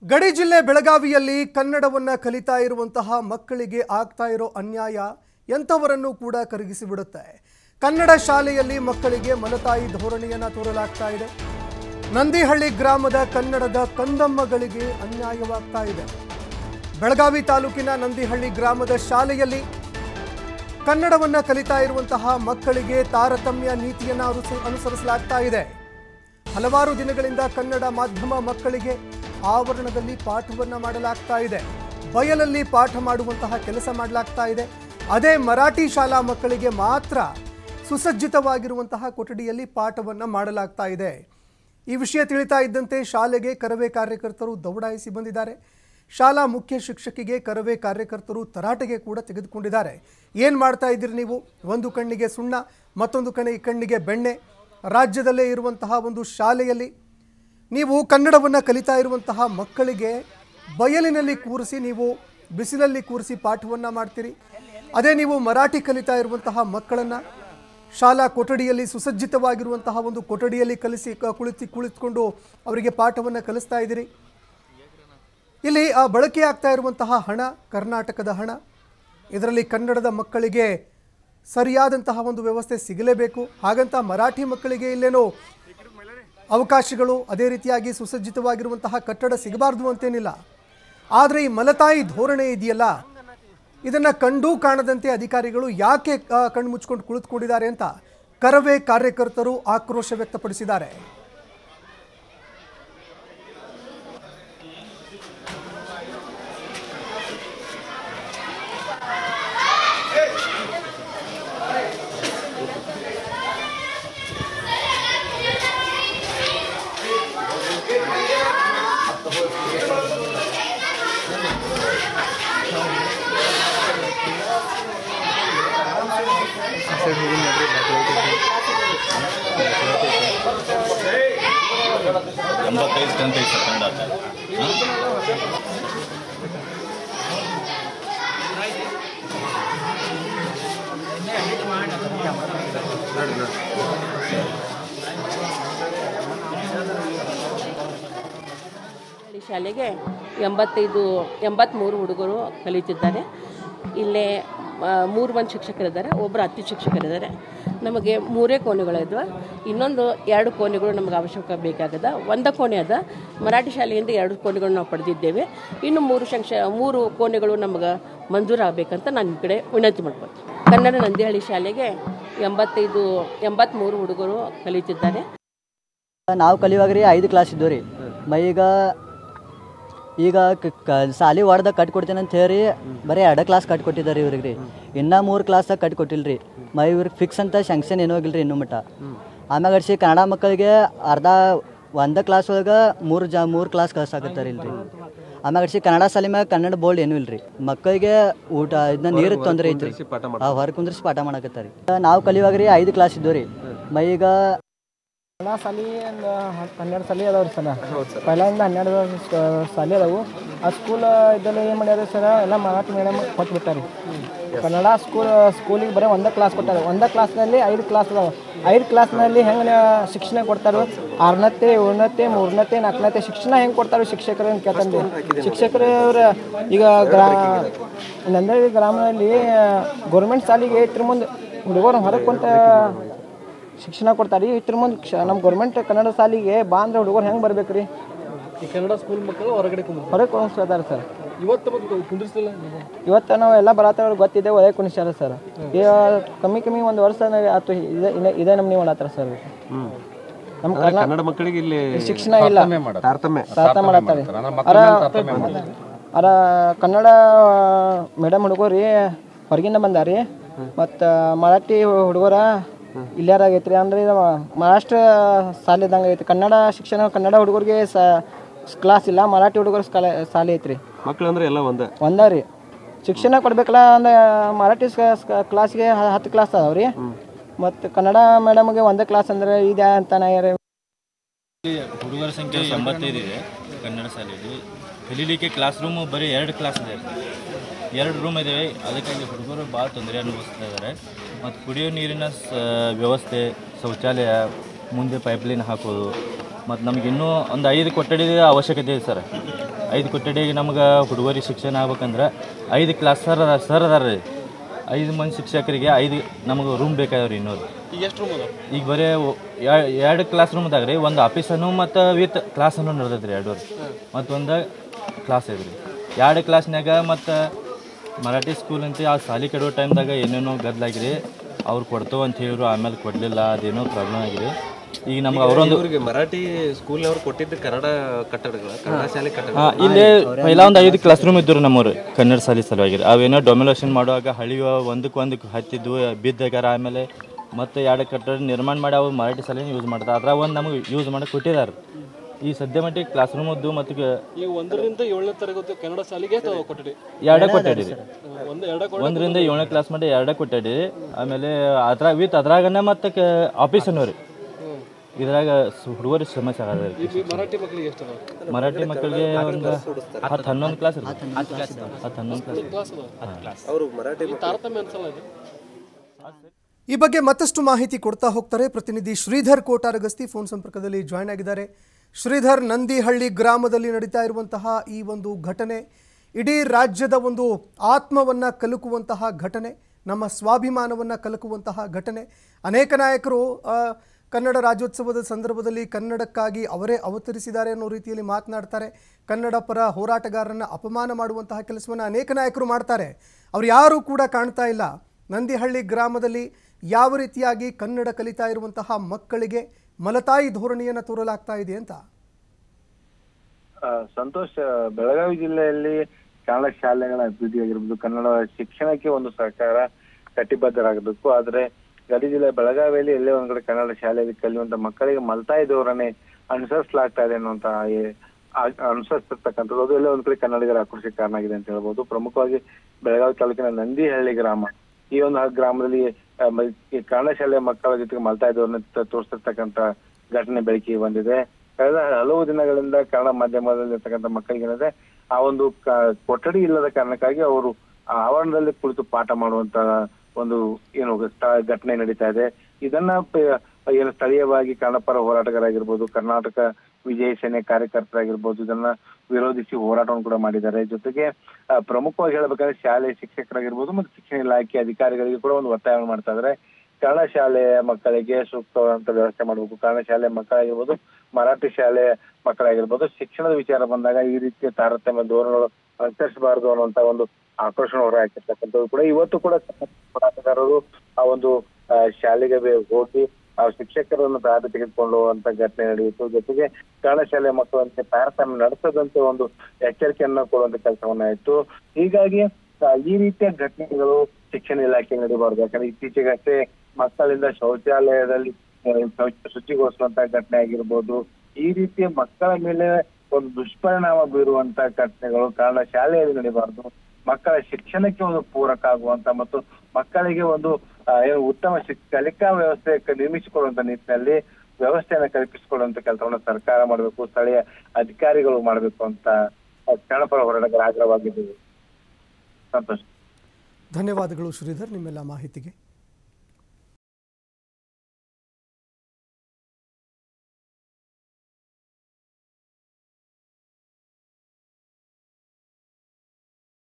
ಗಡಿ ಜಿಲ್ಲೆ ಬೆಳಗಾವಿಯಲ್ಲಿ ಕನ್ನಡವನ್ನ ಕಲಿತಾ ಇರುವಂತಹ ಮಕ್ಕಳಿಗೆ ಆಗ್ತಾ ಇರೋ ಅನ್ಯಾಯ ಎಂಥವರನ್ನು ಕೂಡ ಕರಗಿಸಿಬಿಡುತ್ತೆ ಕನ್ನಡ ಶಾಲೆಯಲ್ಲಿ ಮಕ್ಕಳಿಗೆ ಮಲತಾಯಿ ಧೋರಣೆಯನ್ನ ತೋರಲಾಗ್ತಾ ಇದೆ ನಂದಿಹಳ್ಳಿ ಗ್ರಾಮದ ಕನ್ನಡದ ಕಂದಮ್ಮಗಳಿಗೆ ಅನ್ಯಾಯವಾಗ್ತಾ ಇದೆ ಬೆಳಗಾವಿ ತಾಲೂಕಿನ ನಂದಿಹಳ್ಳಿ ಗ್ರಾಮದ ಶಾಲೆಯಲ್ಲಿ ಕನ್ನಡವನ್ನ ಕಲಿತಾ ಇರುವಂತಹ ಮಕ್ಕಳಿಗೆ ತಾರತಮ್ಯ ನೀತಿಯನ್ನ ಅನುಸ- ಅನುಸರಿಸಲಾಗ್ತಾ ಇದೆ ಹಲವಾರು ದಿನಗಳಿಂದ ಕನ್ನಡ ಮಾಧ್ಯಮ ಮಕ್ಕಳಿಗೆ ಆವರಣದಲ್ಲಿ ಪಾಠವನ್ನ ಮಾಡಲಾಗ್ತಾ ಇದೆ ಬಯಲಲ್ಲಿ ಪಾಠ ಮಾಡುವಂತಹ ಕೆಲಸ ಮಾಡಲಾಗ್ತಾ ಇದೆ ಅದೇ ಮರಾಠಿ ಶಾಲಾ ಮಕ್ಕಳಿಗೆ ಮಾತ್ರ ಸುಸಜ್ಜಿತವಾಗಿರುವಂತಹ ಕೊಠಡಿಯಲ್ಲಿ ಪಾಠವನ್ನ ಮಾಡಲಾಗ್ತಾ ಇದೆ ಈ ವಿಷಯ ತಿಳಿತಾ ಇದ್ದಂತೆ ಶಾಲೆಗೆ ಕರವೇ ಕಾರ್ಯಕರ್ತರು ದೌಡಾಯಿಸಿ ಬಂದಿದ್ದಾರೆ ಶಾಲಾ ಮುಖ್ಯ ಶಿಕ್ಷಕಿಗೆ ಕರವೇ ಕಾರ್ಯಕರ್ತರು ತರಾಟೆಗೆ ಕೂಡ ತೆಗೆದುಕೊಂಡಿದ್ದಾರೆ ಏನು ಮಾಡ್ತಾ ಇದ್ದೀರಿ ನೀವು ಒಂದು ಕಣ್ಣಿಗೆ ಸುಣ್ಣ ಮತ್ತೊಂದು ಕಣ್ಣಿ ಕಣ್ಣಿಗೆ ಬೆಣ್ಣೆ ರಾಜ್ಯದಲ್ಲೇ ಇರುವಂತಹ ಒಂದು ಶಾಲೆಯಲ್ಲಿ ನೀವು ಕನ್ನಡವನ್ನು ಕಲಿತಾ ಇರುವಂತಹ ಮಕ್ಕಳಿಗೆ ಬಯಲಿನಲ್ಲಿ ಕೂರಿಸಿ ನೀವು ಬಿಸಿಲಲ್ಲಿ ಕೂರಿಸಿ ಪಾಠವನ್ನು ಮಾಡ್ತೀರಿ ಅದೇ ನೀವು ಮರಾಠಿ ಕಲಿತಾ ಇರುವಂತಹ ಮಕ್ಕಳನ್ನು ಶಾಲಾ ಕೊಠಡಿಯಲ್ಲಿ ಸುಸಜ್ಜಿತವಾಗಿರುವಂತಹ ಒಂದು ಕೊಠಡಿಯಲ್ಲಿ ಕಲಿಸಿ ಕ- ಕುಳಿತು ಕುಳಿತುಕೊಂಡು ಅವರಿಗೆ ಪಾಠವನ್ನು ಕಲಿಸ್ತಾ ಇದ್ದೀರಿ ಇಲ್ಲಿ ಆ ಬಳಕೆ ಆಗ್ತಾ ಇರುವಂತಹ ಹಣ ಕರ್ನಾಟಕದ ಹಣ ಇದರಲ್ಲಿ ಕನ್ನಡದ ಮಕ್ಕಳಿಗೆ ಸರಿಯಾದಂತಹ ಒಂದು ವ್ಯವಸ್ಥೆ ಸಿಗಲೇಬೇಕು ಹಾಗಂತ ಮರಾಠಿ ಮಕ್ಕಳಿಗೆ ಇಲ್ಲೇನೋ ಅವಕಾಶಗಳು ಅದೇ ರೀತಿಯಾಗಿ ಸುಸಜ್ಜಿತವಾಗಿರುವಂತಹ ಕಟ್ಟಡ ಸಿಗಬಾರ್ದು ಅಂತೇನಿಲ್ಲ ಆದರೆ ಈ ಮಲತಾಯಿ ಧೋರಣೆ ಇದೆಯಲ್ಲ ಇದನ್ನು ಕಂಡೂ ಕಾಣದಂತೆ ಅಧಿಕಾರಿಗಳು ಯಾಕೆ ಆ, ಕಣ್ಣು ಮುಚ್ಕೊಂಡು ಕುಳಿತುಕೊಂಡಿದ್ದಾರೆ ಅಂತ ಕರವೇ ಕಾರ್ಯಕರ್ತರು ಆಕ್ರೋಶ ವ್ಯಕ್ತಪಡಿಸಿದ್ದಾರೆ ಎಂಬತ್ತೈದು ಟೆಂತ್ ಐತೆ ಸರ್ ಕನ್ನಡ ಅಂತ ಈ ಶಾಲೆಗೆ ಎಂಬತ್ತೈದು ಎಂಬತ್ತ್ಮೂರು ಹುಡುಗರು ಕಲಿತಿದ್ದಾರೆ ಇಲ್ಲೇ ಆ, ಮೂರು ಮಂದಿ ಶಿಕ್ಷಕರಿದ್ದಾರೆ ಒಬ್ಬರು ಅತಿ ಶಿಕ್ಷಕರಿದ್ದಾರೆ ನಮಗೆ ಮೂರೇ ಕೋಣೆಗಳಿದ್ವು ಇನ್ನೊಂದು ಎರಡು ಕೋಣೆಗಳು ನಮಗೆ ಅವಶ್ಯಕ ಬೇಕಾಗದ ಒಂದ ಕೋಣೆ ಅದ ಮರಾಠಿ ಶಾಲೆಯಿಂದ ಎರಡು ಕೋಣೆಗಳು ನಾವು ಪಡೆದಿದ್ದೇವೆ ಇನ್ನು ಮೂರು ಶಂಕ್ಷ ಮೂರು ಕೋಣೆಗಳು ನಮಗೆ ಮಂಜೂರಾಗಬೇಕಂತ ನಾನು ನಿಮ್ಮ ಕಡೆ ವಿನಂತಿ ಮಾಡ್ಬೋದು ಕನ್ನಡ ನಂದಿಹಳ್ಳಿ ಶಾಲೆಗೆ ಎಂಬತ್ತೈದು ಎಂಬತ್ತ್ಮೂರು ಹುಡುಗರು ಕಲಿತಿದ್ದಾರೆ ನಾವು ಕಲಿಯುವಾಗ ರೀ ಐದು ಕ್ಲಾಸ್ ಇದ್ದವು ರೀ ಮ ಈಗ ಈಗ ಕ- ಕ ಸಾಲಿ ವಾರ್ಡ್ದಾಗ ಕಟ್ಕೊಡ್ತೇನೆ ಅಂತ ಹೇಳಿ ಬರೀ ಎರಡು ಕ್ಲಾಸ್ ಕಟ್ಕೊಟ್ಟಿದ್ದಾರೆ ಇವ್ರಿಗೆ ರೀ ಇನ್ನೂ ಮೂರು ಕ್ಲಾಸ್ದಾಗ ಕಟ್ಕೊಟ್ಟಿಲ್ಲ ರೀ ಮ ಇವ್ರಿಗೆ ಫಿಕ್ಸ್ ಅಂತ ಶಾಂಕ್ಷನ್ ಏನೂ ಆಗಿಲ್ಲ ರೀ ಇನ್ನೂ ಮಟ್ಟ ಆಮ್ಯಾಗ ಅಡ್ಸಿ ಕನ್ನಡ ಮಕ್ಕಳಿಗೆ ಅರ್ಧ ಒಂದ ಕ್ಲಾಸ್ ಒಳಗೆ ಮೂರು ಜ ಮೂರು ಕ್ಲಾಸ್ ಕಳ್ಸಾಕತ್ತಾರೆ ಇಲ್ರಿ ಆಮ್ಯಾಗ ಅಡ್ಸಿ ಕನ್ನಡ ಶಾಲೆ ಮ್ಯಾಗ ಕನ್ನಡ ಬೋರ್ಡ್ ಏನೂ ಇಲ್ರಿ ಮಕ್ಕಳಿಗೆ ಊಟ ಇದನ್ನ ನೀರು ತೊಂದರೆ ಐತ್ರಿ ಹೊರ ಕುಂದ್ರಿಸಿ ಪಾಠ ಮಾಡಕತ್ತಾರೆ ನಾವು ಕಲಿಯುವಾಗ ರೀ ಐದು ಕ್ಲಾಸ್ ಇದ್ದವು ರೀ ಮ ಈಗ ಕನ್ನಡ ಸಾಲಿ ಒಂದು ಹನ್ನೆರಡು ಸಾಲಿ ಅದಾವ ರೀ ಸರ ಪೈಲಾಯಿಂದ ಹನ್ನೆರಡು ಸ- ಸಾಲಿ ಅದಾವು ಆ ಸ್ಕೂಲ್ ಇದ್ದಲ್ಲಿ ಏನು ಮಾಡ್ಯಾರ ಸರ ಎಲ್ಲ ಮರಾಠಿ ಮೀಡಿಯಮ್ ಕೊಟ್ಬಿಟ್ಟಾರೆ ಕನ್ನಡ ಸ್ಕೂಲ್ ಸ್ಕೂಲಿಗೆ ಬರೀ ಒಂದೇ ಕ್ಲಾಸ್ ಕೊಟ್ಟಾರೆ ಒಂದೇ ಕ್ಲಾಸ್ನಲ್ಲಿ ಐದು ಕ್ಲಾಸ್ ಅದಾವೆ ಐದು ಕ್ಲಾಸ್ನಲ್ಲಿ ಹೆಂಗೆ ಶಿಕ್ಷಣ ಕೊಡ್ತಾರೋ ಆರನತ್ತೆ ಏಳನತ್ತೆ ಮೂರನತ್ತೆ ನಾಲ್ಕನತ್ತೆ ಶಿಕ್ಷಣ ಹೆಂಗೆ ಕೊಡ್ತಾರೋ ಶಿಕ್ಷಕರು ಅಂತ ಕೇಳ್ತಂದೆ ಶಿಕ್ಷಕರು ಅವ್ರ ಈಗ ಗ್ರಾ ನಂದಳಿ ಗ್ರಾಮದಲ್ಲಿ ಗೌರ್ಮೆಂಟ್ ಶಾಲಿಗೆ ಇದ್ರ ಮುಂದೆ ಹುಡುಗರು ಹೊರಗೆ ಕುಂತ ಶಿಕ್ಷಣ ಕೊಡ್ತಾರೆ ಇದ್ರ ಮುಂದೆ ಕ್ಷ- ನಮ್ಮ ಗೌರ್ಮೆಂಟ್ ಕನ್ನಡ ಶಾಲಿಗೆ ಬಾ ಅಂದ್ರೆ ಹುಡುಗರು ಹೆಂಗೆ ಬರ್ಬೇಕು ರೀ ಈ ಕನ್ನಡ ಸ್ಕೂಲ್ ಮಕ್ಕಳು ಹೊರಗಡೆ ಕುಂದ್ರು ಹೊರಗೆ ಕುಣಿಸ್ತಾರೆ ಸರ್ ಇವತ್ತು ಮತ್ತೆ ಕುಂದಿರ್ಸಲಿಲ್ಲ ಇವತ್ತು ನಾವು ಎಲ್ಲ ಬರತ್ತವ್ರು ಗೊತ್ತಿದೆ ಒಳ್ಳೆ ಕುಣಿಸ್ಯಾರ ಸರ್ ಈಗ ಕಮ್ಮಿ ಕಮ್ಮಿ ಒಂದು ವರ್ಷ ಆತು ಇದೇ ಇದೇ- ಇದೇ ನಮ್ನಿ ಮಾಡತ್ತಾರ ಸರ್ ನಮ್ಮ ಕನ್ನಡ ಕನ್ನಡ ಮಕ್ಕಳಿಗೆ ಇಲ್ಲಿ ಶಿಕ್ಷಣ ಇಲ್ಲ ತಾರತಮ್ಯ ತಾತ ಮಾಡತ್ತಾರೆ ಅರ ಅರ ಕನ್ನಡ ಮೇಡಮ್ ಹುಡುಗರು ಹೊರಗಿಂದ ಬಂದಾರಿ ಮತ್ತು ಮರಾಠಿ ಹುಡುಗರ ಇಲ್ಲಾರಾಗೈತ್ರಿ ಅಂದ್ರೆ ಇದು ಮಹಾರಾಷ್ಟ್ರ ಶಾಲೆ ಐತಿ ಕನ್ನಡ ಶಿಕ್ಷಣ ಕನ್ನಡ ಹುಡುಗರಿಗೆ ಸ ಕ್ಲಾಸ್ ಇಲ್ಲ ಮರಾಠಿ ಹುಡುಗರ ಸ್ಕಾಲ ಶಾಲೆ ಐತ್ರಿ ಮಕ್ಕಳು ಅಂದ್ರೆ ಎಲ್ಲ ಒಂದೇ ಒಂದ ರೀ ಶಿಕ್ಷಣ ಕೊಡ್ಬೇಕಲ್ಲ ಅಂದ್ರೆ ಮರಾಠಿ ಸ- ಸ- ಕ್ಲಾಸ್ಗೆ ಹ- ಹತ್ತು ಕ್ಲಾಸ್ ಅದಾವ ರೀ ಮತ್ತು ಕನ್ನಡ ಮೇಡಮ್ಗೆ ಒಂದೇ ಕ್ಲಾಸ್ ಅಂದ್ರೆ ಇದೆ ಅಂತ ನಾ ಯಾರು ಹುಡುಗರ ಸಂಖ್ಯೆ ಎಂಬತ್ತೈದು ಇದೆ ಕನ್ನಡ ಶಾಲೆಯಲ್ಲಿ ಕಲೀಲಿಕ್ಕೆ ಕ್ಲಾಸ್ ರೂಮ್ ಬರೀ ಎರಡು ಕ್ಲಾಸ್ ಇದೆ ಎರಡು ರೂಮ್ ಇದ್ದಾವೆ ಅದಕ್ಕಾಗಿ ಹುಡುಗರು ಭಾಳ ತೊಂದರೆ ಅನುಭವಿಸ್ತಾ ಇದ್ದಾರೆ ಮತ್ತು ಕುಡಿಯೋ ನೀರಿನ ಸ ವ್ಯವಸ್ಥೆ ಶೌಚಾಲಯ ಮುಂದೆ ಪೈಪ್ಲೈನ್ ಹಾಕೋದು ಮತ್ತು ನಮ್ಗೆ ಇನ್ನೂ ಒಂದು ಐದು ಕೊಠಡಿ ಅವಶ್ಯಕತೆ ಇದೆ ಸರ್ ಐದು ಕೊಠಡಿಗೆ ನಮ್ಗೆ ಹುಡುಗರಿಗೆ ಶಿಕ್ಷಣ ಆಗ್ಬೇಕಂದ್ರೆ ಐದು ಕ್ಲಾಸ್ ಸರ್ ಅದ ಸರ್ ಅದಾರ ರೀ ಐದು ಮಂದಿ ಶಿಕ್ಷಕರಿಗೆ ಐದು ನಮಗೆ ರೂಮ್ ಬೇಕಾಗ್ಯಾವ ರೀ ಇನ್ನೂರು ಈಗ ಎಷ್ಟು ರೂಮ್ ಅದ ಈಗ ಬರೀ ಒ- ಎ- ಎರಡು ಕ್ಲಾಸ್ ರೂಮ್ದಾಗ ರೀ ಒಂದು ಆಫೀಸನ್ನು ಮತ್ತು ವಿತ್ ಕ್ಲಾಸನ್ನು ನಡೆದೈತೆ ರೀ ಎರಡು ಮತ್ತು ಒಂದು ಕ್ಲಾಸ್ ಐತೆ ರೀ ಎರಡು ಕ್ಲಾಸ್ನಾಗ ಮತ್ತು ಮರಾಠಿ ಸ್ಕೂಲ್ ಅಂತ ಆ ಸಾಲಿ ಕೆಡೋ ಟೈಮ್ದಾಗ ಏನೇನೋ ಗದ್ದಲಾಗಿರಿ ಅವ್ರು ಕೊಡ್ತೇವೆ ಅಂತ ಹೇಳಿದ್ರು ಆಮೇಲೆ ಕೊಡಲಿಲ್ಲ ಅದೇನೋ ಪ್ರಾಬ್ಲಮ್ ಆಗಿರಿ ಈಗ ನಮ್ಗೆ ಅವರೊಂದು ಇವ್ರಿಗೆ ಮರಾಠಿ ಸ್ಕೂಲ್ನವ್ರು ಕೊಟ್ಟಿದ್ದು ಕನ್ನಡ ಕಟ್ಟಡಗಳ ಕನ್ನಡ ಶಾಲೆ ಕಟ್ಟಡ ಹಾಂ ಇಲ್ಲಿ ಪೈಲ ಒಂದು ಐದು ಕ್ಲಾಸ್ ರೂಮ್ ಇದ್ದರು ನಮ್ಮವ್ರು ಕನ್ನಡ ಶಾಲೆ ಸಲುವಾಗಿ ಅವೇನೋ ಡೊಮಿನೇಷನ್ ಮಾಡುವಾಗ ಹಳಿ ಒಂದಕ್ಕೆ ಒಂದಕ್ಕೆ ಹತ್ತಿದ್ವು ಬಿದ್ದಾಗಾರ ಆಮೇಲೆ ಮತ್ತೆ ಎರಡು ಕಟ್ಟಡ ನಿರ್ಮಾಣ ಮಾಡಿ ಅವ್ರು ಮರಾಠಿ ಶಾಲೆನ ಯೂಸ್ ಮಾಡ್ತಾರೆ ಅದ್ರಾಗ ಒಂದು ನಮಗೆ ಯೂಸ್ ಮಾಡಕ್ಕೆ ಕೊಟ್ಟಿದ್ದಾರೆ ಈ ಸದ್ಯ ಮಟ್ಟಿಗೆ ಕ್ಲಾಸ್ ರೂಮ್ ಇದ್ದು ಮತ್ತು ಈಗ ಒಂದರಿಂದ ಏಳನೇ ತರಗತಿ ಕನ್ನಡ ಶಾಲೆಗೆ ಎಷ್ಟು ಅದಾವ ಕೊಠಡಿ ಎರಡೇ ಕೊಟ್ಟಾಡಿ ರೀ ಒಂದು ಎರಡ ಒಂದರಿಂದ ಏಳನೇ ಕ್ಲಾಸ್ ಮಾಡಿ ಎರಡೇ ಕೊಟ್ಟಾಡಿ ಆಮೇಲೆ ಅದ್ರಾಗ ವಿತ್ ಅದ್ರಾಗನೇ ಮತ್ತೆ ಆಫೀಸ್ ಅನ್ನೋರಿ ಇದ್ರಾಗ ಹುಡುಗರಿಗೆ ಸಮಸ್ಯೆ ಆಗದ ರೀ ಈ ಮರಾಠಿ ಮಕ್ಕಳಿಗೆ ಎಷ್ಟು ಅದಾವ ಮರಾಠಿ ಮಕ್ಕಳಿಗೆ ಒಂದು ಹತ್ತು ಹನ್ನೊಂದು ಕ್ಲಾಸ್ ಇರ್ತದೆ ಹತ್ತು ಹನ್ನೊಂದು ಕ್ಲಾಸ್ ಕ್ಲಾಸ್ ಅದಾವ ಅವರು ಮರಾಠಿ ಈ ತಾರತಮ್ಯ ಅನ್ಸಲ್ಲ ಇದು ಈ ಬಗ್ಗೆ ಮತ್ತಷ್ಟು ಮಾಹಿತಿ ಕೊಡ್ತಾ ಹೋಗ್ತಾರೆ ಪ್ರತಿನಿಧಿ ಶ್ರೀಧರ್ ಕೋಟಾರಗಸ್ತಿ ಫೋನ್ ಸಂಪರ್ಕದಲ್ಲಿ ಜಾಯ್ನ್ ಆಗಿದ್ದಾರೆ ಶ್ರೀಧರ್ ನಂದಿಹಳ್ಳಿ ಗ್ರಾಮದಲ್ಲಿ ನಡೀತಾ ಇರುವಂತಹ ಈ ಒಂದು ಘಟನೆ ಇಡೀ ರಾಜ್ಯದ ಒಂದು ಆತ್ಮವನ್ನು ಕಲಕುವಂತಹ ಘಟನೆ ನಮ್ಮ ಸ್ವಾಭಿಮಾನವನ್ನು ಕಲಕುವಂತಹ ಘಟನೆ ಅನೇಕ ನಾಯಕರು ಆ, ಕನ್ನಡ ರಾಜ್ಯೋತ್ಸವದ ಸಂದರ್ಭದಲ್ಲಿ ಕನ್ನಡಕ್ಕಾಗಿ ಅವರೇ ಅವತರಿಸಿದ್ದಾರೆ ಅನ್ನೋ ರೀತಿಯಲ್ಲಿ ಮಾತನಾಡ್ತಾರೆ ಕನ್ನಡ ಪರ ಹೋರಾಟಗಾರರನ್ನು ಅಪಮಾನ ಮಾಡುವಂತಹ ಕೆಲಸವನ್ನು ಅನೇಕ ನಾಯಕರು ಮಾಡ್ತಾರೆ ಅವ್ರು ಯಾರೂ ಕೂಡ ಕಾಣ್ತಾ ಇಲ್ಲ ನಂದಿಹಳ್ಳಿ ಗ್ರಾಮದಲ್ಲಿ ಯಾವ ರೀತಿಯಾಗಿ ಕನ್ನಡ ಕಲಿತಾ ಇರುವಂತಹ ಮಕ್ಕಳಿಗೆ ಮಲತಾಯಿ ಧೋರಣೆಯನ್ನು ತೋರಲಾಗ್ತಾ ಇದೆ ಅಂತ ಆ, ಸಂತೋಷ್ ಆ, ಬೆಳಗಾವಿ ಜಿಲ್ಲೆಯಲ್ಲಿ ಕನ್ನಡ ಶಾಲೆಗಳ ಅಭಿವೃದ್ಧಿ ಆಗಿರ್ಬೋದು ಕನ್ನಡ ಶಿಕ್ಷಣಕ್ಕೆ ಒಂದು ಸರ್ಕಾರ ಕಟಿಬದ್ಧರಾಗಬೇಕು ಆದ್ರೆ ಗಡಿ ಜಿಲ್ಲೆ ಬೆಳಗಾವಿಯಲ್ಲಿ ಎಲ್ಲೇ ಒಂದ್ ಕಡೆ ಕನ್ನಡ ಶಾಲೆಯಲ್ಲಿ ಕಲಿಯುವಂತ ಮಕ್ಕಳಿಗೆ ಮಲ್ತಾಯಿ ಧೋರಣೆ ಅನುಸರಿಸಲಾಗ್ತಾ ಇದೆ ಅನ್ನುವಂತ ಈ- ಆ- ಅನುಸರಿಸಿರ್ತಕ್ಕಂಥದ್ದು ಅದು ಎಲ್ಲೇ ಒಂದ್ ಕಡೆ ಕನ್ನಡಿಗರ ಆಕ್ರೋಶಕ್ಕೆ ಕಾರಣ ಆಗಿದೆ ಅಂತ ಹೇಳ್ಬೋದು ಪ್ರಮುಖವಾಗಿ ಬೆಳಗಾವಿ ತಾಲೂಕಿನ ನಂದಿಹಳ್ಳಿ ಗ್ರಾಮ ಈ ಒಂದು ಗ್ರಾಮದಲ್ಲಿ ಆ, ಮ- ಈ ಕನ್ನಡ ಶಾಲೆಯ ಮಕ್ಕಳ ಜೊತೆಗೆ ಮಲ್ತಾಯಿ ಧೋರಣೆ ತ- ತೋರಿಸಿರ್ತಕ್ಕಂಥ ಘಟನೆ ಬೆಳಕಿಗೆ ಬಂದಿದೆ ಕಳೆದ ಹಲವು ದಿನಗಳಿಂದ ಕನ್ನಡ ಮಾಧ್ಯಮದಲ್ಲಿ ಇರ್ತಕ್ಕಂಥ ಮಕ್ಕಳಿಗೆ ಏನಂದ್ರೆ ಆ ಒಂದು ಕ- ಕೊಠಡಿ ಇಲ್ಲದ ಕಾರಣಕ್ಕಾಗಿ ಅವರು ಆ ಆವರಣದಲ್ಲಿ ಕುಳಿತು ಪಾಠ ಮಾಡುವಂತ ಒಂದು ಏನು ಸ್ಥ- ಘಟನೆ ನಡೀತಾ ಇದೆ ಇದನ್ನ ಪ- ಏನು ಸ್ಥಳೀಯವಾಗಿ ಕನ್ನಡ ಪರ ಹೋರಾಟಗಾರಾಗಿರ್ಬೋದು ಕರ್ನಾಟಕ ವಿಜಯ ಸೇನೆ ಕಾರ್ಯಕರ್ತರಾಗಿರ್ಬೋದು ಇದನ್ನ ವಿರೋಧಿಸಿ ಹೋರಾಟವನ್ನು ಕೂಡ ಮಾಡಿದ್ದಾರೆ ಜೊತೆಗೆ ಆ, ಪ್ರಮುಖವಾಗಿ ಹೇಳ್ಬೇಕಂದ್ರೆ ಶಾಲೆ ಶಿಕ್ಷಕರಾಗಿರ್ಬೋದು ಮತ್ತು ಶಿಕ್ಷಣ ಇಲಾಖೆ ಅಧಿಕಾರಿಗಳಿಗೆ ಕೂಡ ಒಂದು ಒತ್ತಾಯವನ್ನು ಮಾಡ್ತಾ ಇದ್ದಾರೆ ಕನ್ನಡ ಶಾಲೆಯ ಮಕ್ಕಳಿಗೆ ಸೂಕ್ತವಾದಂತ ವ್ಯವಸ್ಥೆ ಮಾಡಬೇಕು ಕನ್ನಡ ಶಾಲೆ ಮಕ್ಕಳಾಗಿರ್ಬೋದು ಮರಾಠಿ ಶಾಲೆ ಮಕ್ಕಳಾಗಿರ್ಬೋದು ಶಿಕ್ಷಣದ ವಿಚಾರ ಬಂದಾಗ ಈ ರೀತಿಯ ತಾರತಮ್ಯ ಧೋರಣೆಗಳು ಅನುಸರಿಸಬಾರದು ಅನ್ನುವಂತ ಒಂದು ಆಕ್ರೋಶ ಹೊರಹಾಕಿರ್ತಕ್ಕಂಥದ್ದು ಕೂಡ ಇವತ್ತು ಕೂಡ ಹೋರಾಟಗಾರರು ಆ ಒಂದು ಆ, ಶಾಲೆಗೆ ಬೇ- ಹೋಗಿ ಆ ಶಿಕ್ಷಕರನ್ನು ಪ್ರಾಧ ತೆಗೆದುಕೊಂಡು ಹೋಗುವಂತ ಘಟನೆ ನಡೆಯಿತು ಜೊತೆಗೆ ಕನ್ನಡ ಶಾಲೆ ಮಕ್ಕಳಂತೆ ತಾರತಮ್ಯ ನಡೆಸದಂತೆ ಒಂದು ಎಚ್ಚರಿಕೆಯನ್ನ ಕೊಡುವಂತ ಕೆಲಸವನ್ನ ಆಯ್ತು ಹೀಗಾಗಿ ಆ, ಈ ರೀತಿಯ ಘಟನೆಗಳು ಶಿಕ್ಷಣ ಇಲಾಖೆ ನಡೀಬಾರ್ದು ಯಾಕಂದ್ರೆ ಇತ್ತೀಚೆಗಷ್ಟೇ ಮಕ್ಕಳಿಂದ ಶೌಚಾಲಯದಲ್ಲಿ ಆ, ಶೌಚ ಶುಚಿಗೊಳಿಸುವಂತ ಘಟನೆ ಆಗಿರ್ಬೋದು ಈ ರೀತಿಯ ಮಕ್ಕಳ ಮೇಲೆ ಒಂದು ದುಷ್ಪರಿಣಾಮ ಬೀರುವಂತ ಘಟನೆಗಳು ಕಾರಣ ಶಾಲೆಯಲ್ಲಿ ನಡೀಬಾರ್ದು ಮಕ್ಕಳ ಶಿಕ್ಷಣಕ್ಕೆ ಒಂದು ಪೂರಕ ಆಗುವಂತ ಮತ್ತು ಮಕ್ಕಳಿಗೆ ಒಂದು ಆ, ಏನು ಉತ್ತಮ ಶಿಕ್ ಕಲಿಕಾ ವ್ಯವಸ್ಥೆ ಕ- ನಿರ್ಮಿಸಿಕೊಡುವಂತ ನಿಟ್ಟಿನಲ್ಲಿ ವ್ಯವಸ್ಥೆಯನ್ನ ಕಲ್ಪಿಸಿಕೊಡುವಂತ ಕೆಲಸವನ್ನ ಸರ್ಕಾರ ಮಾಡಬೇಕು ಸ್ಥಳೀಯ ಅಧಿಕಾರಿಗಳು ಮಾಡಬೇಕು ಅಂತ ಆ, ಕನ್ನಡಪರ ಹೋರಾಟಗಾರ ಆಗ್ರಹವಾಗಿದ್ದೀವಿ ಸಂತೋಷ್ ಧನ್ಯವಾದಗಳು ಶ್ರೀಧರ್ ನಿಮ್ಮೆಲ್ಲ ಮಾಹಿತಿಗೆ